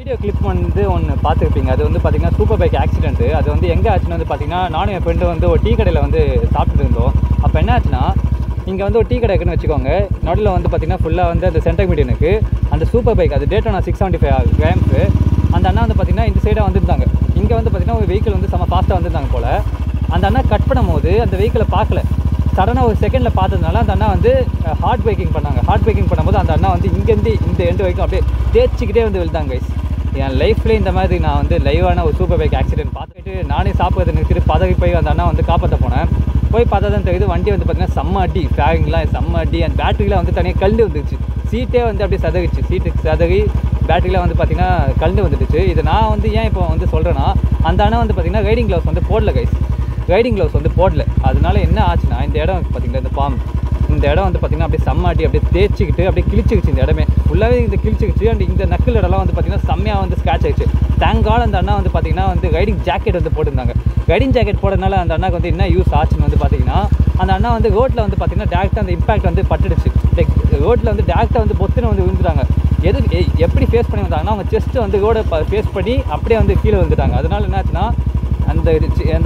Video clip வந்து ஒன்று பார்த்துருப்பீங்க அது வந்து பார்த்தீங்கன்னா சூப்பர் பைக் ஆக்சிடென்ட் அது வந்து எங்கே ஆச்சுன்னு வந்து பார்த்தீங்கன்னா நானும் என் ஃப்ரெண்டு வந்து ஒரு டீ கடையில் வந்து சாப்பிட்டுட்டு இருந்தோம் அப்போ என்ன ஆச்சுன்னா இங்கே வந்து ஒரு டீ கடை இருக்குன்னு வச்சுக்கோங்க நடுவில் வந்து பார்த்தீங்கன்னா ஃபுல்லாக வந்து அந்த சென்டர் மீடியனுக்கு அந்த சூப்பர் பைக் அது data six seventy five grams அந்த அண்ணா வந்து பார்த்தீங்கன்னா இந்த சைடாக வந்திருந்தாங்க இங்கே வந்து பார்த்தீங்கன்னா ஒரு வெஹிக்கிள் வந்து செம்ம ஃபாஸ்ட்டாக வந்திருந்தாங்க போல் அந்த அண்ணா கட் பண்ணும்போது அந்த வெஹிக்கிளை பார்க்கல சடனாக ஒரு செகண்டில் பார்த்ததுனால அந்த அண்ணா வந்து ஹார்ட் பிரேக்கிங் பண்ணாங்க ஹார்ட் பிரேக்கிங் பண்ணும்போது அந்த அண்ணா வந்து இங்கேருந்து இந்த எண்டு வரைக்கும் அப்படியே தேய்ச்சிக்கிட்டே வந்து விழுந்தாங்க guys. என் லைஃப்லேயே இந்த மாதிரி நான் வந்து லைவான ஒரு சூப்பர் பைக் ஆக்சிடென்ட் பார்த்துட்டு நானே சாப்பிட்றது நிறுத்திட்டு பதவி போய் அந்த அண்ணா வந்து காப்பாற்ற போனேன் போய் பார்த்தா தான் தெரியுது வண்டி வந்து பார்த்தீங்கன்னா செம்ம அடி ஃபேரிங்லாம் செம்ம அடி அந்த பேட்டரிலாம் வந்து தனியாக கழுந்து வந்துருச்சு சீட்டே வந்து அப்படியே சதவிச்சு சீட்டுக்கு சதவி பேட்டரிலாம் வந்து பார்த்தீங்கன்னா கழுந்து வந்துடுச்சு இது நான் வந்து ஏன் இப்போ வந்து சொல்கிறேன்னா அந்த அண்ணா வந்து பார்த்தீங்கன்னா ரைடிங் க்ளவுஸ் வந்து போடல கைஸ் ரைடிங் க்ளவுஸ் வந்து போடல அதனால என்ன ஆச்சுன்னா இந்த இடம் பார்த்தீங்கன்னா இந்த பாம்பு இந்த இடம் வந்து பார்த்தீங்கன்னா அப்படியே செம்மாட்டி அப்படியே தேய்ச்சிக்கிட்டு அப்படியே கிழிச்சிக்கிச்சு இந்த இடமே ஃபுல்லாகவே இந்த கிழிச்சிக்கிச்சு அண்ட் இந்த நக்கல் இடம்லாம் வந்து பார்த்தீங்கன்னா செம்மையாக வந்து ஸ்க்ராச் ஆயிடுச்சு தேங்கால் அந்த அண்ணா வந்து பார்த்தீங்கன்னா வந்து ரைடிங் ஜாக்கெட் வந்து போட்டிருந்தாங்க ரைடிங் ஜாக்கெட் போடுறதுனால அந்த அண்ணாக்கு வந்து என்ன யூஸ் ஆச்சுன்னு வந்து பார்த்தீங்கன்னா அந்த அண்ணா வந்து ரோட்டில் வந்து பார்த்தீங்கன்னா டேரெக்டாக அந்த இம்பாக்ட் வந்து பட்டுடுச்சு லைக் ரோட்டில் வந்து டேரெக்டாக வந்து பொத்துன்னு வந்து விழுந்துட்டாங்க எது எ- எப்படி ஃபேஸ் பண்ணி வந்தாங்கன்னா அவங்க செஸ்ட் வந்து ரோடை ஃபேஸ் பண்ணி அப்படியே வந்து கீழே வந்துட்டாங்க அதனால என்னாச்சுன்னா அந்த இது சி- அந்த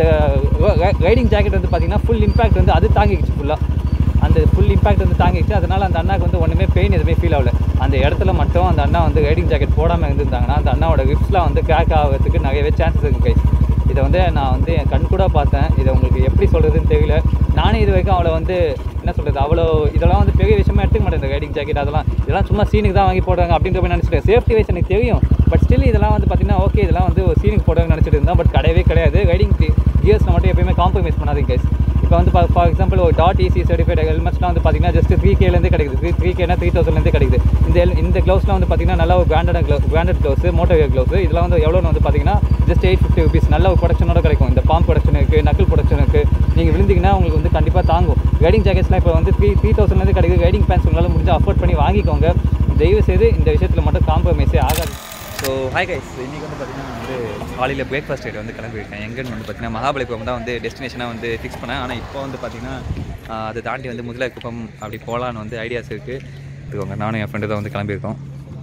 ரைடிங் ஜாக்கெட் வந்து பார்த்தீங்கன்னா ஃபுல் இம்பாக்ட் வந்து அது தாங்கிக்கிச்சு ஃபுல்லாக அந்த ஃபுல் இம்பாக்ட் வந்து தாங்கிச்சு அதனால அந்த அண்ணாக்கு வந்து ஒன்றுமே பெயின் எதுவுமே ஃபீல் ஆகல அந்த இடத்துல மட்டும் அந்த அண்ணா வந்து ரைடிங் ஜாக்கெட் போடாமல் இருந்திருந்தாங்கன்னா அந்த அண்ணாவோட ரிப்ஸ்லாம் வந்து கிராக் ஆகிறதுக்கு நிறையவே சான்சஸ் இருக்கு கைஸ் இதை வந்து நான் வந்து என் கண் கூட பார்த்தேன் இதை உங்களுக்கு எப்படி சொல்கிறதுன்னு தெரியல நானே இது வரைக்கும் அவளை வந்து என்ன சொல்கிறது அவ்வளோ இதெல்லாம் வந்து பெரிய விஷயமா எடுத்துக்க மாட்டேன் இந்த ரைடிங் ஜாக்கெட் அதெல்லாம் இதெல்லாம் சும்மா சீனுக்கு தான் வாங்கி போடுறாங்க அப்படின்ற மாதிரி நினச்சிட்டேன் சேஃப்டி வைஸ் எனக்கு தெரியும் பட் ஸ்டில் இதெல்லாம் வந்து பார்த்தீங்கன்னா ஓகே இதெல்லாம் வந்து ஒரு சீனுக்கு போடுறாங்க நினச்சிட்டு இருந்தேன் பட் கிடையவே கிடையாது ரைடிங் கியர்ஸில் மட்டும் எப்பயுமே காம்ப்ரமைஸ் பண்ணாதீங்க கைஸ் இப்போ வந்து ஃபார் எக்ஸாம்பிள் ஒரு டாட் ஈசி சர்டிஃபைட் ஹெல்மெட்ஸ்லாம் வந்து பார்த்தீங்கன்னா ஜஸ்ட் த்ரீ கேலேருந்து கிடைக்குது த்ரீ த்ரீ கேனா த்ரீ தௌசண்ட்லேருந்து கிடைக்குது இந்த hel- இந்த க்ளவுஸ்லாம் வந்து பார்த்தீங்கன்னா நல்ல ஒரு branded gloves branded gloves moto wear gloves இதெல்லாம் வந்து எவ்வளோன்னு வந்து பார்த்தீங்கன்னா ஜஸ்ட் எயிட் ஃபிஃப்டி ருபீஸ் நல்ல ஒரு ப்ரொடக்ஷனோட கிடைக்கும் இந்த பாம் ப்ரொடக்ஷன் இருக்குது நக்கல் ப்ரொடக்ஷன் இருக்குது நீங்கள் விழுந்தீங்கன்னா உங்களுக்கு வந்து கண்டிப்பாக தாங்கும் ரைடிங் ஜாக்கெட்ஸ்லாம் இப்போ வந்து த்ரீ த்ரீ தௌசண்ட்லேருந்து கிடைக்குது ரைடிங் பேண்ட்ஸ் உங்களால் முடிஞ்சு அஃபோர்ட் பண்ணி வாங்கிக்கோங்க தயவு செய்து இந்த விஷயத்தில் மட்டும் காம்ப்ரமைஸே ஆகாது ஸோ ஹாய் கைஸ் இன்றைக்கி வந்து பார்த்தீங்கன்னா வந்து காலையில் பிரேக்ஃபாஸ்ட் ரைடு வந்து கிளம்பியிருக்கேன் எங்கேன்னு வந்து பார்த்தீங்கன்னா மகாபலிபுரம் தான் வந்து டெஸ்டினேஷனாக வந்து ஃபிக்ஸ் பண்ணேன் ஆனால் இப்போ வந்து பார்த்தீங்கன்னா ஆஹ், அதை தாண்டி வந்து முதலக்குப்பம் அப்படி போகலான்னு வந்து ஐடியாஸ் இருக்குது இதுவங்க நானும் என் ஃப்ரெண்டு தான் வந்து கிளம்பியிருக்கோம்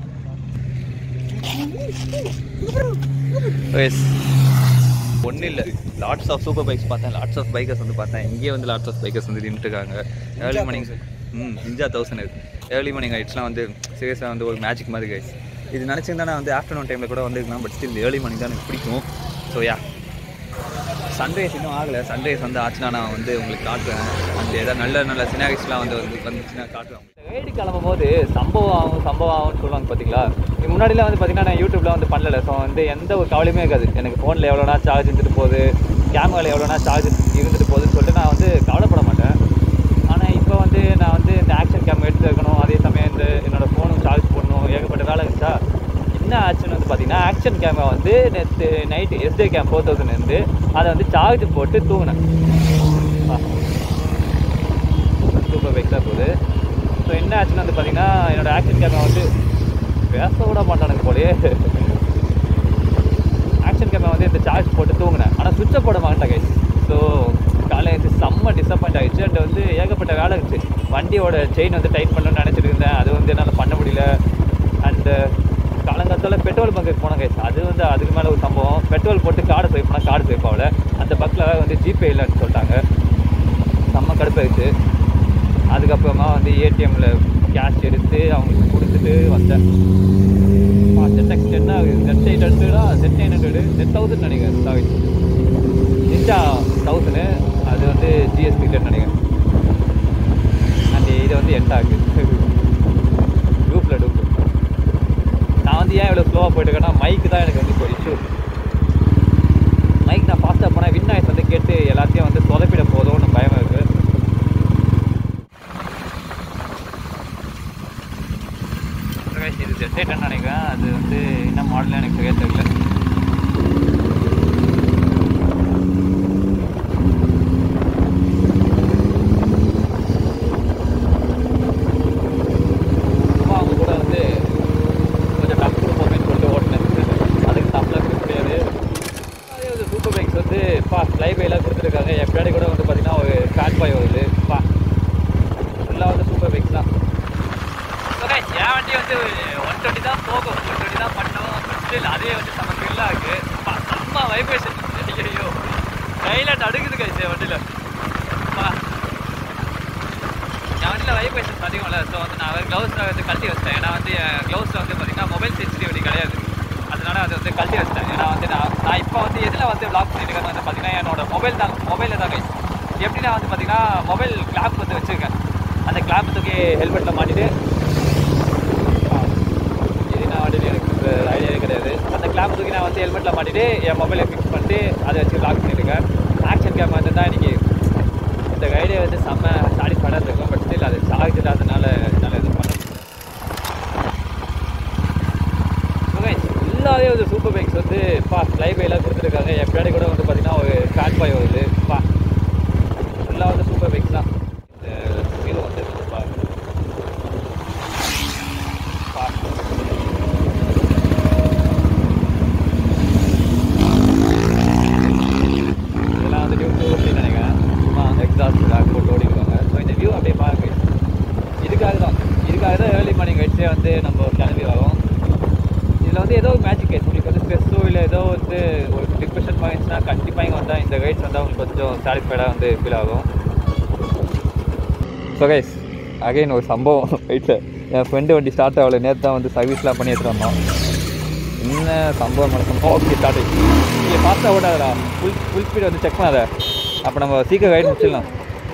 எஸ் ஒன்றும் இல்லை லாட்ஸ் ஆஃப் சூப்பர் பைக்ஸ் பார்த்தேன் லாட்ஸ் ஆஃப் பைக்கர்ஸ் வந்து பார்த்தேன் இங்கேயே வந்து லாட்ஸ் ஆஃப் பைக்கர்ஸ் வந்து நின்றுட்டுருக்காங்க ஏர்லி மார்னிங் ம் இஞ்சா தௌசண்ட் இருக்கு ஏர்லி மார்னிங் ரைட்ஸ்லாம் வந்து சீரியஸாக வந்து ஒரு மேஜிக் மாதிரி கைஸ் இது நினச்சிருந்தா நான் வந்து ஆஃப்டர்நூன் டைமில் கூட வந்துருக்கலாம் பட் ஸ்டில் ஏர்லி மார்னிங் தான் எனக்கு பிடிக்கும் ஸோ யா சன்ரைஸ் இன்னும் ஆகலை சன்ரைஸ் வந்து ஆச்சுன்னா நான் வந்து உங்களுக்கு காட்டுவேன் அந்த ஏதாவது நல்ல நல்ல சினாரிஸ்லாம் வந்து வந்து வந்துச்சுன்னா காட்டுவேன் ரைடு கிளம்பும் போது சம்பவம் ஆகும் சம்பவம் ஆகும்னு சொல்லுவாங்க பார்த்தீங்களா இதுக்கு முன்னாடிலாம் வந்து பார்த்தீங்கன்னா நான் யூடியூப்ல வந்து பண்ணல ஸோ வந்து எந்த ஒரு கவலையுமே இருக்காது எனக்கு ஃபோனில் எவ்வளோனா சார்ஜ் இருந்துட்டு போகுது கேமராவில் எவ்வளோனா சார்ஜ் இருந்துட்டு போகுதுன்னு சொல்லிட்டு நான் வந்து கவலைப்பட மாட்டேன் ஆனால் இப்போ வந்து நான் வந்து இந்த ஆக்ஷன் கேம் எடுத்து வைக்கணும் அதே சமயம் இந்த என்னோட ஃபோனும் சார்ஜ் பண்ணணும் ஏகப்பட்ட வேலை இருந்துச்சா என்ன ஆச்சுன்னு வந்து பார்த்தீங்கன்னா ஆக்ஷன் கேமரா வந்து நேற்று நைட்டு எஸ்டே கேம் ஃபோர் தௌசண்ட் இருந்து அதை வந்து சார்ஜ் போட்டு தூங்கினேன் சூப்பர் பைக் தான் போகுது ஸோ என்ன ஆச்சுன்னு வந்து பார்த்தீங்கன்னா என்னோட ஆக்ஷன் கேமரா வந்து பேச விட மாட்டானுங்க போலயே ஆக்ஷன் கேமரா வந்து இந்த சார்ஜ் போட்டு தூங்கினேன் ஆனால் சுவிட்சை போட மாட்டேன் கைஸ் ஸோ காலையில் செம்ம டிசப்பாயிண்ட் ஆகிடுச்சு அண்ட் வந்து ஏகப்பட்ட வேலை இருந்துச்சு வண்டியோட செயின் வந்து டைட் பண்ணணும்னு நினச்சிட்டு இருந்தேன் அது வந்து என்னால் பண்ண முடியல அண்டு காலங்காலத்தில் பெட்ரோல் பங்குக்கு போனேன் கைஸ் அது வந்து அதுக்கு மேலே ஒரு சம்பவம் பெட்ரோல் போட்டு கார்டு ஸ்வைப் பண்ணால் கார்டு ஸ்வைப் ஆகல அந்த பக்கில் வந்து ஜிபே இல்லைன்னு சொல்லிட்டாங்க செம்ம கடுப்பாயிடுச்சு அதுக்கப்புறமா வந்து ஏடிஎம்மில் கேஷ் எடுத்து அவங்களுக்கு கொடுத்துட்டு வந்தேன் ஜெட் டென் ஜெட் எயிட் ஹண்ட்ரடா Z nine hundred ten thousand நினைக்கிறேன் சாரி நிஞ்சா தௌசண்ட் அது வந்து ஜிஎஸ்டி டென் நினைக்கிறேன் அண்ட் இது வந்து எண்ட் ஆகுது குரூப்பில் டூப் நான் வந்து ஏன் இவ்வளோ ஸ்லோவாக போயிட்டு இருக்கேன்னா மைக்கு தான் எனக்கு வந்து இப்போ இஷ்யூ மைக் நான் ஃபாஸ்ட்டாக போனால் வின் நாய்ஸ் வந்து கேட்டு எல்லாத்தையும் வந்து சொதப்பிட போதும்னு பயமாக இருக்குது இது ஜெட் எயிட்னு நினைக்கிறேன் அது வந்து என்ன மாடல் எனக்கு சரியா தெரியல சும்மா அவங்க கூட வந்து கொஞ்சம் டஃப் கொடுப்போமேன்னு சொல்லிட்டு ஓட்டினேன் அதுக்கு டஃப்லாம் கொடுக்க முடியாது அதே வந்து சூப்பர் பைக்ஸ் வந்து பா ஃப்ளைபைலாம் கொடுத்துருக்காங்க என் பின்னாடி கூட வந்து பார்த்தீங்கன்னா ஒரு ஃபேட் பாய் வருது பா ஃபுல்லாக வந்து சூப்பர் பைக்ஸ் தான் ஓகே என் வண்டி வந்து ஒன் டுவெண்ட்டி தான் போகும் ஒன் டுவெண்ட்டி தான் பண்ணும் ஃபஸ்ட்டு ஸ்டில் அதே வந்து செம்ம த்ரில்லாக இருக்கு பா, செம்ம வைப்ரேஷன் ஐயோ கையில் நடுக்குது கைஸ் வண்டியில் பா என் வண்டியில் வைப்ரேஷன்ஸ் அதிகம் இல்லை ஸோ வந்து நான் க்ளவுஸில் வந்து கழட்டி வச்சிட்டேன் ஏன்னா வந்து க்ளவுஸில் வந்து பார்த்தீங்கன்னா மொபைல் சென்சிட்டிவிட்டி கிடையாது அதனால அது வந்து கழட்டி வச்சிட்டேன் ஏன்னா வந்து நான் நான் இப்போ வந்து எதில் வந்து வ்ளாக் பண்ணியிருக்கேன்னு வந்து பார்த்தீங்கன்னா என்னோட மொபைல் தான் மொபைலில் தான் கைஸ் எப்படின்னா வந்து பார்த்தீங்கன்னா மொபைல் கிளாப் வந்து வச்சுருக்கேன் அந்த கிளாப் தூக்கி ஹெல்மெட்டில் மாட்டிட்டு இது நான் வண்டியில் எனக்கு ஐடியாவே கிடையாது அந்த கிளாப் தூக்கி நான் வந்து ஹெல்மெட்டில் மாட்டிட்டு என் மொபைலை ஃபிக்ஸ் பண்ணிட்டு அதை வச்சு லாக் பண்ணியிருக்கேன் ஆக்ஷன் கேம் வந்து தான் இன்னைக்கு இந்த கைடே வந்து செம்ம சாட்டிஸ்ஃபைடாக இருக்கும் பட் ஸ்டில் அது சார்ஜ் இல்லாதனால என்னால் இது பண்ண ஃபுல்லாகவே வந்து சூப்பர் பைக்ஸ் வந்து பா லைஃபைலாம் கொடுத்துருக்காங்க என் பின்னாடி கூட வந்து பார்த்தீங்கன்னா ஒரு ஃபேட் பாய் வருது பா ஃபுல்லாக வந்து சூப்பர் பைக்ஸ் தான் இந்த ஹீரோ வந்து பா பா இதெல்லாம் வந்து டியூ டூ அப்படின்னு நினைக்கிறேன் சும்மா எக்ஸாஸ்ட் பேக் போட்டு ஓடிடுவாங்க ஸோ இந்த வியூ அப்படியே பாருங்க இதுக்காக தான் இதுக்காக தான் ஏர்லி மார்னிங் கைட்ஸே வந்து நம்ம கிளம்பி வரோம் இதில் வந்து ஏதோ மேஜிக் கைட்ஸ் உங்களுக்கு வந்து ஸ்ட்ரெஸ்ஸோ இல்லை ஏதோ வந்து ஒரு டிப்ரெஷன் பாயிண்ட்ஸ்னா கண்டிப்பாக இங்கே வந்தால் இந்த கைட்ஸ் வந்தால் உங்களுக்கு கொஞ்சம் சாட்டிஸ்ஃபைடாக வந்து ஃபீல் ஆகும் ஸோ கைஸ் அகைன் ஒரு சம்பவம் வீட்டில் என் ஃப்ரெண்டு வண்டி ஸ்டார்ட் ஆகல நேற்று தான் வந்து சர்வீஸ்லாம் பண்ணி எடுத்துகிட்டு வந்தோம் என்ன சம்பவம் நடக்கும் ஓகே ஸ்டார்ட் இங்கே ஃபாஸ்ட்டாக ஓடாதடா ஃபுல் ஃபுல் ஸ்பீட் வந்து செக் பண்ணாத அப்போ நம்ம சீக்கிரம் ரைடு முடிச்சிடலாம்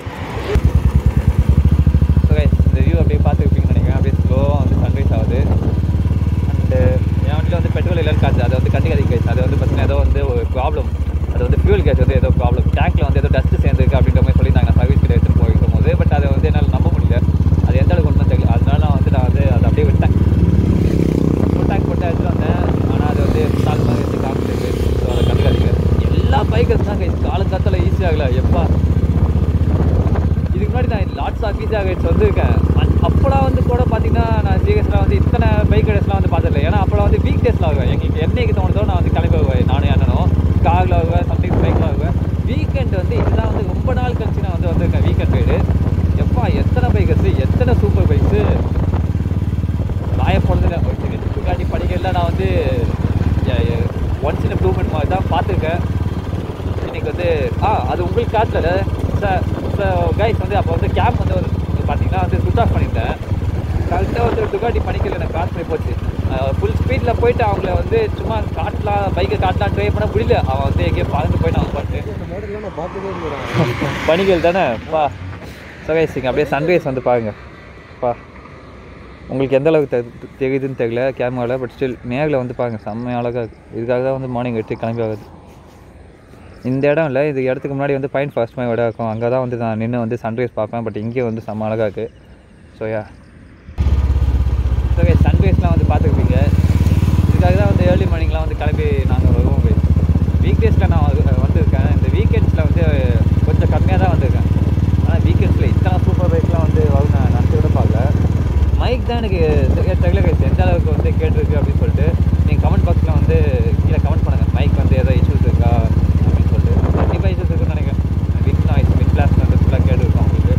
ஸோ கைஸ் இந்த வியூ அப்படியே பார்த்துருப்பீங்கன்னு நினைக்கிறேன் அப்படியே ஸ்லோவாக வந்து சன்ரைஸ் ஆகுது அண்டு என் வண்டியில் வந்து பெட்ரோல் இல்லைன்னு காசு அதை வந்து கண்டிக்காதீங்க கைஸ் அது வந்து பார்த்தீங்கன்னா ஏதோ வந்து ஒரு ப்ராப்ளம் அது வந்து ஃபியூல் கேஸ் வந்து ஏதோ ப்ராப்ளம் டேங்க்கில் வந்து ஏதோ டஸ்ட்டு சேர்ந்துருக்கு அப்படின்ற மாதிரி சொல்லியிருந்தாங்க நான் சர்வீஸ் கிட்ட எடுத்துகிட்டு போயிருக்கும் போது பட் அதை வந்து என்னால் நம்ப முடியல அது எந்த அளவுக்கு ஒன்றும் தெரியல அதனால நான் வந்து நான் வந்து அதை அப்படியே விட்டேன் ஃபுல் டேங்க் போட்டு எடுத்துட்டு வந்தேன் ஆனால் அது வந்து ஸ்டால் மாதிரி வச்சு காமிச்சிருக்கு ஸோ அதை கண்டுக்காதீங்க எல்லா பைக்கர்ஸ் தான் கைஸ் காலங்காலத்தில் ஈஸியாகல எப்பா இதுக்கு முன்னாடி நான் லாட்ஸ் ஆஃப் ஈஸியாக கைட்ஸ் வந்திருக்கேன் அ- அப்போலாம் வந்து கூட பார்த்தீங்கன்னா நான் சீரியஸில் வந்து இத்தனை பைக் ரைடர்ஸ்லாம் வந்து பார்த்ததில்ல ஏன்னா அப்போலாம் வந்து வீக் டேஸில் ஆகுவேன் எங்களுக்கு என்னைக்கு தோணுதோ நான் வந்து கிளம்பி வருவேன் நானும் அண்ணனும் காரில் ஆகுவேன் சம்டைம்ஸ் பைக்கில் ஆகுவேன் வீக்கெண்ட் வந்து இதுதான் வந்து ரொம்ப நாள் கழிச்சு நான் வந்து வந்திருக்கேன் வீக்கெண்ட் ரைடு எப்பா எத்தனை பைக்கர்ஸ் எத்தனை சூப்பர் பைக்ஸு நாய போனதில்ல ஓகே துக்காட்டி படிக்கல நான் வந்து ஒன்ஸ் இன் ப்ளூமெண்ட் மாதிரி தான் பார்த்துருக்கேன் இன்னைக்கு வந்து ஆ அது உங்களுக்கு காட்டல சார் சார் கைஸ் வந்து அப்போ வந்து கேம்ப் வந்து ஒரு பார்த்தீங்கன்னா வந்து சுவிச் ஆஃப் பண்ணிட்டேன் கரெக்டாக வந்து துக்காட்டி படிக்கல எனக்கு காசு போய் போச்சு ஃபுல் ஸ்பீடில் போயிட்டு அவங்கள வந்து சும்மா காட்டலாம் பைக்கை காட்டலாம் ட்ரை பண்ண முடியல அவன் வந்து எங்கேயோ பறந்து போயிட்டு அவன் பாட்டு இந்த மாடல்லாம் நான் பார்த்ததே இல்லைடா பணிகள் தானே பா சகைஸ் இங்கே அப்படியே சன்ரைஸ் வந்து பாருங்க பா உங்களுக்கு எந்த அளவுக்கு தெ- தெரியுதுன்னு தெரியல கேமராவில் பட் ஸ்டில் நேரில் வந்து பாருங்கள் செம்ம அழகாக இருக்குது இதுக்காக தான் வந்து மார்னிங் எடுத்து கிளம்பி ஆகுது இந்த இடம் இல்லை இது இடத்துக்கு முன்னாடி வந்து பைன் ஃபர்ஸ்ட் மை இடம் இருக்கும் அங்கே தான் வந்து நான் நின்று வந்து சன்ரைஸ் பார்ப்பேன் பட் இங்கே வந்து செம்ம அழகாக இருக்குது ஸோ யா ஸோ சன்ரைஸ்லாம் வந்து பார்த்துருப்பீங்க இதுக்காக தான் வந்து ஏர்லி மார்னிங்லாம் வந்து கிளம்பி நாங்கள் வருவோம் வீக் டேஸில் நான் வந்து- வந்திருக்கேன் இந்த வீக்கெண்ட்ஸில் வந்து கொஞ்சம் கம்மியாக தான் வந்திருக்கேன் ஆனால் வீக்கெண்ட்ஸில் இத்தனை சூப்பர் பைக்லாம் வந்து வரும் நான் நினச்சி கூட பார்க்கல மைக் தான் எனக்கு தெ- தெரியல கைஸ் எந்த அளவுக்கு வந்து கேட்டிருக்கு அப்படின்னு சொல்லிட்டு நீங்கள் கமெண்ட் பாக்ஸில் வந்து கீழே கமெண்ட் பண்ணுங்கள் மைக் வந்து ஏதோ இஷ்யூஸ் இருக்கா அப்படின்னு சொல்லிட்டு கண்டிப்பாக இஷ்யூஸ் இருக்குன்னு நினைக்கிறேன் வித் நாய்ஸ் மிட் கிளாஸில் வந்து ஃபுல்லாக கேட்டுருக்கோம் உங்களுக்கு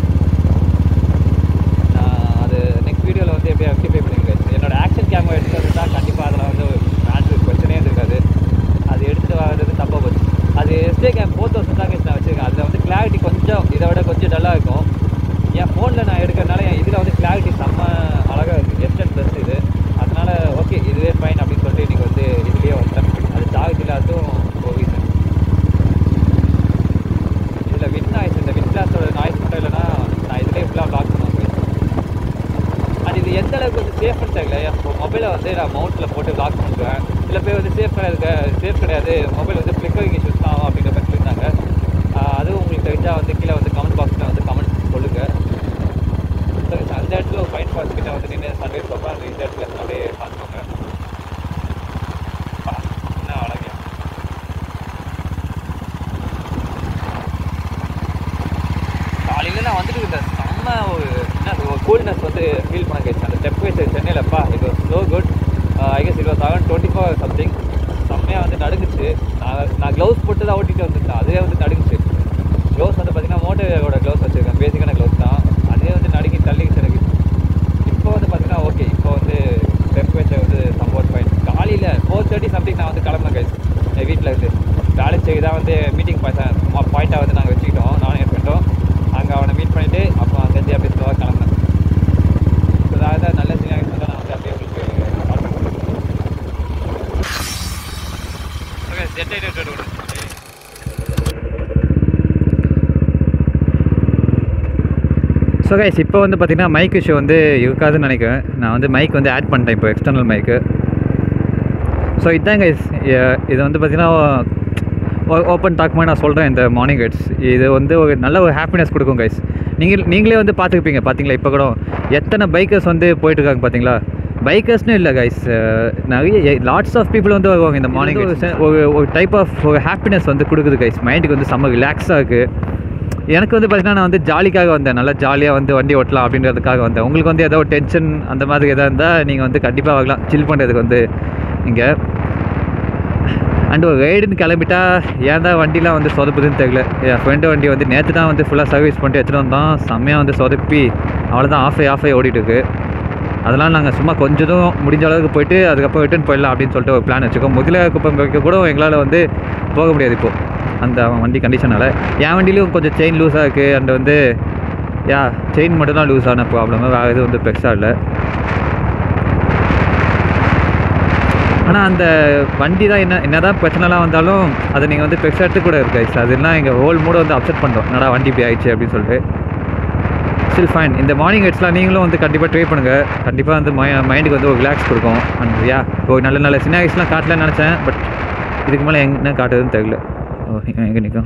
நான் அது நெக்ஸ்ட் வீடியோவில் வந்து எப்படியே ரெக்டிஃபை பண்ணிருக்கேன் என்னோட ஆக்ஷன் கேமரா எடுத்து வந்துட்டா கண்டிப்பாக அதில் வந்து ஆன்சர் பிரச்சனையே இருக்காது அது எடுத்துட்டு வர்றது தப்பாக போச்சு அது எஸ்டே கேம் ஃபோர் தௌசண்ட் தான் நான் வச்சுருக்கேன் அதில் வந்து கிளாரிட்டி கொஞ்சம் இதை விட கொஞ்சம் டல்லாக இருக்கும் என் ஃபோனில் நான் எடுக்கிறதுனால என் இதில் வந்து கிளாரிட்டி செம்ம அழகாக இருக்குது எஸ்டட் ப்ளஸ் இது அதனால ஓகே இதுவே ஃபைன் அப்படின்னு சொல்லிட்டு இன்றைக்கி வந்து இதுலேயே வந்துட்டேன் அது சார்ஜ் இல்லாததும் ஒரு ரீசன் இதில் வின் நாய்ஸ் இந்த வின் கிளாஸோட நாய்ஸ் மட்டும் இல்லைன்னா நான் இதுலேயே ஃபுல்லாக பிளாக் பண்ணுவேன் அது இது எந்த அளவுக்கு வந்து சேஃப்னு தெரியல என் மொபைலை வந்து நான் மவுண்ட்டில் போட்டு லாக் பண்ணுவேன் சில பேர் வந்து சேஃப் கிடையாது சேஃப் கிடையாது மொபைல் வந்து ஃப்ளிக்கரிங் இஷ்யூஸ் தான் ஆகும் அப்படிங்கிற மாதிரி சொல்லியிருந்தாங்க ஆஹ் அதுவும் உங்களுக்கு தெரிஞ்சால் வந்து கீழே வந்து கமெண்ட் பாக்ஸில் வந்து கமெண்ட் சொல்லுங்கள் சரி அந்த இடத்துல ஒரு ஃபைன் பாஸ் கிட்ட வந்து நின்று சர்வீஸ் பார்ப்பேன் அந்த இந்த இடத்துல அப்படியே பார்த்துக்கோங்க பா, என்ன அழகா காலையில் நான் வந்துட்டு இந்த செம்ம ஒரு என்ன ஒரு கூல்னஸ் வந்து ஃபீல் பண்ண கேச்சு அந்த டெம்பரேச்சர் சென்னையிலப்பா இது was so good I guess it was seven twenty four something செம்மையாக வந்து நடுங்குச்சு நான் நான் க்ளவுஸ் போட்டு தான் ஓட்டிட்டு வந்துட்டேன் அதே வந்து நடுங்குச்சு க்ளவுஸ் வந்து பார்த்தீங்கன்னா மோட்டரோட க்ளவுஸ் வச்சுருக்கேன் பேசிக்கான க்ளவுஸ் தான் அதே வந்து நடுங்கி தள்ளிக்கிச்சு எனக்கு இப்போ வந்து பார்த்தீங்கன்னா ஓகே இப்போ வந்து டெம்பரேச்சர் வந்து சம்போர்ட் ஃபைன் காலையில் ஃபோர் தேர்ட்டி வீட்டில் இருந்து வேலைச்சேரி தான் வந்து மீட்டிங் பாயிண்ட் பாயிண்ட்டாக வந்து நாங்கள் வச்சுக்கிட்டோம் நானும் என் ஃப்ரெண்டும் அங்கே அவனை மீட் பண்ணிவிட்டு அப்புறம் அங்கேருந்து அப்படியே ஸ்லோவாக கிளம்புனேன் ஸோ அதாவது நல்ல சின்ன தான் நான் வந்து அப்படியே உங்களுக்கு கால் பண்ணுறேன் ஓகே ஜெட் ஐடி ஸோ கைஸ் இப்போ வந்து பார்த்தீங்கன்னா மைக் இஷ்யூ வந்து இருக்காதுன்னு நினைக்கிறேன் நான் வந்து மைக் வந்து ஆட் பண்ணிட்டேன் இப்போ எக்ஸ்டர்னல் மைக்கு ஸோ இதுதான் கைஸ் இது வந்து பார்த்தீங்கன்னா ஓப்பன் டாக் மாதிரி நான் சொல்கிறேன் இந்த மார்னிங் கைட்ஸ் இது வந்து ஒரு நல்ல ஒரு ஹாப்பினஸ் கொடுக்கும் கைஸ் நீங்கள் நீங்களே வந்து பார்த்துருப்பீங்க பார்த்தீங்களா இப்போ கூட எத்தனை பைக்கர்ஸ் வந்து போயிட்டுருக்காங்க பார்த்தீங்களா பைக்கர்ஸ்னு இல்லை கைஸ் நிறைய லாட்ஸ் ஆஃப் பீப்புள் வந்து வருவாங்க இந்த மார்னிங் ஒரு ஒரு டைப் ஆஃப் ஒரு ஹாப்பினஸ் வந்து கொடுக்குது கைஸ் மைண்டுக்கு வந்து செம்ம ரிலாக்ஸாக இருக்குது எனக்கு வந்து பார்த்தீங்கன்னா நான் வந்து ஜாலிக்காக வந்தேன் நல்லா ஜாலியாக வந்து வண்டி ஓட்டலாம் அப்படின்றதுக்காக வந்தேன் உங்களுக்கு வந்து ஏதோ டென்ஷன் அந்த மாதிரி எதாவது இருந்தால் நீங்கள் வந்து கண்டிப்பாக வரலாம் சில் பண்ணுறதுக்கு வந்து இங்கே அண்ட் ஒரு ரைடுன்னு கிளம்பிட்டா ஏன் தான் வண்டிலாம் வந்து சொதப்புதுன்னு தெரியல என் ஃப்ரெண்டு வண்டி வந்து நேற்று தான் வந்து ஃபுல்லாக சர்வீஸ் பண்ணிட்டு எடுத்துகிட்டு வந்தோம் செம்மையாக வந்து சொதப்பி அவ்வளோதான் ஆஃப் ஆஃப் ஓடிட்டு இருக்கு அதெல்லாம் நாங்கள் சும்மா கொஞ்சம் தூரம் முடிஞ்ச அளவுக்கு போயிட்டு அதுக்கப்புறம் ரிட்டர்ன் போயிடலாம் அப்படின்னு சொல்லிட்டு ஒரு பிளான் வச்சுக்கோம் முதல்ல குப்பம் வைக்க கூட எங்களால் வந்து போக முடியாது இப்போது அந்த வண்டி கண்டிஷனால் என் வண்டியிலும் கொஞ்சம் செயின் லூஸாக இருக்குது அண்ட் வந்து யா செயின் மட்டும்தான் லூஸ் ஆன ப்ராப்ளம் வேறு எதுவும் வந்து பெருசாக இல்லை ஆனால் அந்த வண்டி தான் என்ன என்ன தான் பிரச்சனைலாம் வந்தாலும் அதை நீங்கள் வந்து பெருசாக எடுத்து கூட இருக்கு அதெல்லாம் எங்கள் ஹோல் மூட வந்து அப்செட் பண்ணுறோம் என்னடா வண்டி இப்படி ஆயிடுச்சு அப்படின்னு சொல்லிட்டு ஸ்டில் ஃபைன் இந்த மார்னிங் ஹெட்ஸ்லாம் நீங்களும் வந்து கண்டிப்பாக ட்ரை பண்ணுங்கள் கண்டிப்பாக வந்து மை மைண்டுக்கு வந்து ஒரு ரிலாக்ஸ் கொடுக்கும் அண்ட் யா ஒரு நல்ல நல்ல சின்ன வயசுலாம் காட்டலன்னு நினச்சேன் பட் இதுக்கு மேலே என்ன காட்டுறதுன்னு தெரியல ஓ எங்கே நிற்கும்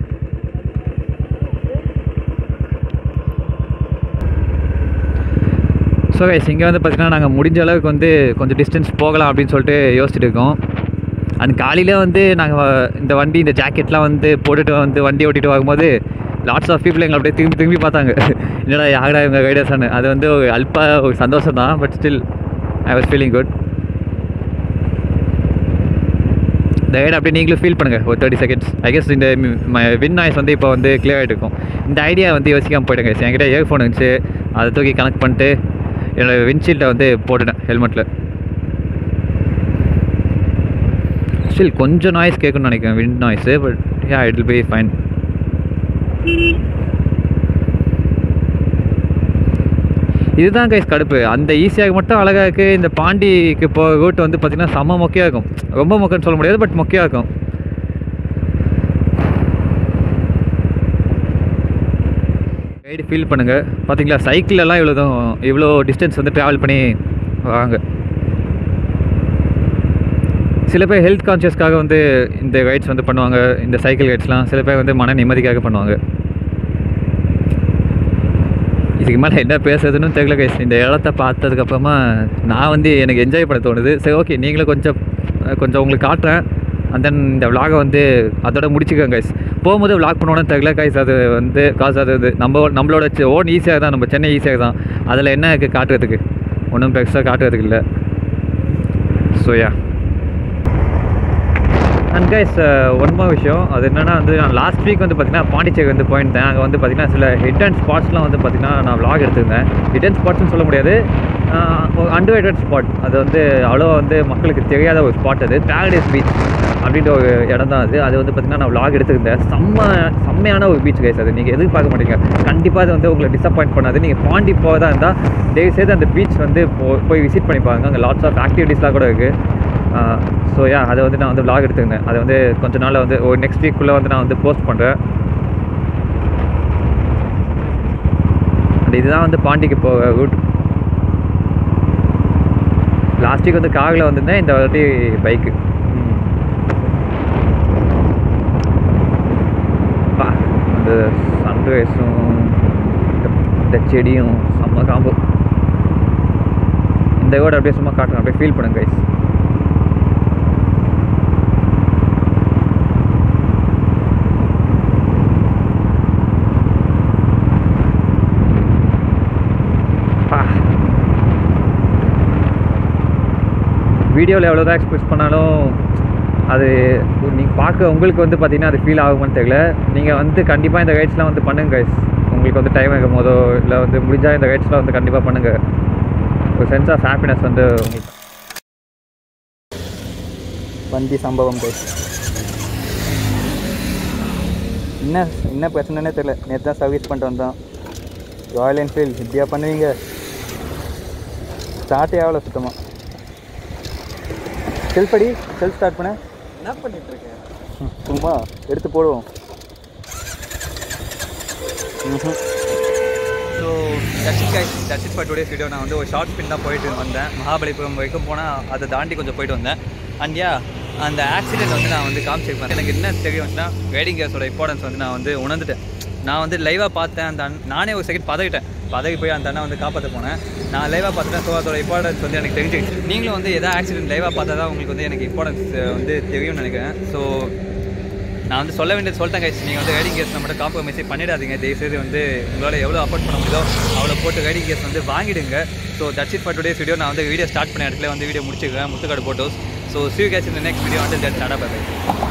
ஸோ கைஸ் இங்கே வந்து பார்த்தீங்கன்னா நாங்கள் முடிஞ்ச அளவுக்கு வந்து கொஞ்சம் டிஸ்டன்ஸ் போகலாம் அப்படின்னு சொல்லிட்டு யோசிச்சுட்டு இருக்கோம் அண்ட் காலையில் வந்து நாங்கள் இந்த வண்டி இந்த ஜாக்கெட்லாம் வந்து போட்டுட்டு வந்து வண்டி ஓட்டிட்டு வரும்போது லாட்ஸ் ஆஃப் பீப்புள் எங்களை அப்படியே திரும்பி திரும்பி பார்த்தாங்க என்னடா யாரா இவங்க கைடர்ஸானு அது வந்து ஒரு அல்பா ஒரு சந்தோஷம் தான் but still I was feeling good இந்த ரைடு அப்படியே நீங்களும் ஃபீல் பண்ணுங்கள் ஒரு தேர்ட்டி செகண்ட்ஸ் ஐ கெஸ் இந்த வின் நாய்ஸ் வந்து இப்போ வந்து கிளியர் ஆகிட்டு இருக்கும் இந்த ஐடியா வந்து யோசிக்காமல் போயிடுங்க என்கிட்ட இயர்ஃபோன் இருந்துச்சு அதை தூக்கி கனெக்ட் பண்ணிட்டு என்னோடய விண்ட்ஷீல்டை வந்து போட்டுட்டேன் ஹெல்மெட்டில் ஸ்டில் கொஞ்சம் நாய்ஸ் கேட்கணும்னு நினைக்கிறேன் wind noise but yeah it will be fine இதுதான் கைஸ் கடுப்பு அந்த ஈஸியாக மட்டும் அழகாக இருக்குது இந்த பாண்டிக்கு போ ரூட் வந்து பார்த்திங்கன்னா செம்ம மொக்கையாக இருக்கும் ரொம்ப மொக்கைன்னு சொல்ல முடியாது பட் மொக்கையாக இருக்கும் கைடு ஃபீல் பண்ணுங்கள் பார்த்தீங்களா சைக்கிளெல்லாம் இவ்வளோ தான் இவ்வளோ டிஸ்டன்ஸ் வந்து ட்ராவல் பண்ணி வாங்க சில பேர் ஹெல்த் கான்ஷியஸ்க்காக வந்து இந்த ரைட்ஸ் வந்து பண்ணுவாங்க இந்த சைக்கிள் ரைட்ஸ்லாம் சில பேர் வந்து மன நிம்மதிக்காக பண்ணுவாங்க இதுக்கு மேலே என்ன பேசுறதுன்னு தெரியல கைஸ் இந்த இடத்த பார்த்ததுக்கப்புறமா நான் வந்து எனக்கு என்ஜாய் பண்ண தோணுது சரி ஓகே நீங்களும் கொஞ்சம் கொஞ்சம் உங்களுக்கு காட்டுறேன் அண்ட் தென் இந்த விலாகை வந்து அதோட முடிச்சுக்கோங்க கைஸ் போகும்போது விலாக் பண்ணோன்னு தெரியல கைஸ் அது வந்து காசு அது இது நம்ம நம்மளோட ஓன் ஈஸியாக தான் நம்ம சென்னை ஈஸியாக தான் அதில் என்ன இருக்குது காட்டுறதுக்கு ஒன்றும் பெருசாக காட்டுறதுக்கு இல்லை so yeah and guys one more விஷயம் அது என்னென்னா வந்து நான் லாஸ்ட் வீக் வந்து பார்த்தீங்கன்னா பாண்டிச்சேரி வந்து போயிருந்தேன் அங்கே வந்து பார்த்தீங்கன்னா சில ஹிட் அண்ட் ஸ்பாட்ஸ்லாம் வந்து பார்த்தீங்கன்னா நான் vlog எடுத்திருந்தேன் ஹிட் அண்ட் ஸ்பாட்ஸ்னு சொல்ல முடியாது அண்டர்வேட்டட் ஸ்பாட் அது வந்து அவ்வளோ வந்து மக்களுக்கு தெரியாத ஒரு ஸ்பாட் அது பேரடைஸ் பீச் அப்படின்ற ஒரு இடம் தான் அது அது வந்து பார்த்தீங்கன்னா நான் vlog எடுத்திருந்தேன் செம்ம செம்மையான ஒரு பீச் கைஸ் அது நீங்கள் எதிர்பார்க்க மாட்டீங்க கண்டிப்பாக அது வந்து உங்களை டிசப்பாயிண்ட் பண்ணாது நீங்கள் பாண்டி போகிறதா இருந்தால் தயவு செய்து அந்த பீச் வந்து போ- போய் விசிட் பண்ணி பாருங்க அங்கே லாட்ஸ் ஆஃப் ஆக்டிவிட்டீஸ்லாம் கூட இருக்குது ஸோ யா அதை வந்து நான் வந்து vlog எடுத்துருந்தேன் அதை வந்து கொஞ்ச நாளில் வந்து ஒரு நெக்ஸ்ட் வீக்குள்ளே வந்து நான் வந்து போஸ்ட் பண்ணுறேன் அண்ட் இதுதான் வந்து பாண்டிக்கு போக ரூட் லாஸ்ட் வீக் வந்து காரில் வந்திருந்தேன் இந்த வாட்டி பைக்கு பா அந்த சன்ரைஸும் இந்த செடியும் செம்ம காம்போ இந்த ரோடு அப்படியே சும்மா காட்டுறேன் அப்படியே ஃபீல் பண்ணுங்க கைஸ் வீடியோவில் எவ்வளோ தான் எக்ஸ்பிரஸ் பண்ணாலும் அது நீங்கள் பார்க்க உங்களுக்கு வந்து பார்த்தீங்கன்னா அது ஃபீல் ஆகுமான்னு தெரியல நீங்கள் வந்து கண்டிப்பாக இந்த ரைட்ஸ்லாம் வந்து பண்ணுங்க கைஸ் உங்களுக்கு வந்து டைம் இருக்கும் போதோ இல்லை வந்து முடிஞ்சால் இந்த ரைட்ஸ்லாம் வந்து கண்டிப்பாக பண்ணுங்கள் ஒரு சென்ஸ் ஆஃப் ஹாப்பினஸ் வந்து உங்களுக்கு வண்டி சம்பவம் கைஸ் என்ன என்ன பிரச்சனைனே தெரியல நேற்று தான் சர்வீஸ் பண்ணிட்டு வந்தோம் ராயல் என்ஃபீல்ட் இப்படியா பண்ணுவீங்க ஸ்டார்ட்டே ஆகல சுத்தமாக செல்ஃப் அடி செல்ஃப் ஸ்டார்ட் பண்ண என்ன பண்ணிட்டு இருக்கேன் ம், சும்மா எடுத்து போடுவோம் so that's it guys that's it for today's video நான் வந்து ஒரு ஷார்ட் ஸ்பின் தான் போயிட்டு வந்தேன் மகாபலிபுரம் வரைக்கும் போனால் அதை தாண்டி கொஞ்சம் போயிட்டு வந்தேன் அண்ட் யா அந்த ஆக்சிடென்ட் வந்து நான் வந்து காமிச்சிருப்பேன் எனக்கு என்ன தெரியும்னா ரைடிங் கேஸோட இம்பார்ட்டன்ஸ் வந்து நான் வந்து உணர்ந்துட்டேன் நான் வந்து லைவாக பார்த்தேன் அந்த அண்ண- நானே ஒரு செகண்ட் பதவிட்டேன் பதவி போய் அந்த அண்ணா வந்து காப்பாற்ற போனேன் நான் லைவாக பார்த்துட்டேன் ஸோ அதோட இம்பார்ட்டன்ஸ் வந்து எனக்கு தெரிஞ்சிச்சு நீங்களும் வந்து எதாவது ஆக்சிடென்ட் லைவாக பார்த்தா தான் உங்களுக்கு வந்து எனக்கு இம்பார்ட்டன்ஸ் வந்து தெரியும்னு நினைக்கிறேன் ஸோ நான் வந்து சொல்ல வேண்டியது சொல்லிட்டேன் கைஸ் நீங்கள் வந்து ரைடிங் கேஸ் மட்டும் காம்ப்ரமைஸே பண்ணிடாதீங்க தயவுசெய்து வந்து உங்களால் எவ்வளோ அஃபோர்ட் பண்ண முடியுதோ அவ்வளோ போட்டு ரைடிங் கேஸ் வந்து வாங்கிடுங்க so that's it for today's video நான் வந்து வீடியோ ஸ்டார்ட் பண்ண இடத்துல வந்து வீடியோ முடிச்சுக்கிறேன் Muthukadu photos so see you guys இந்த நெக்ஸ்ட் வீடியோ வந்து தட் டாடா பை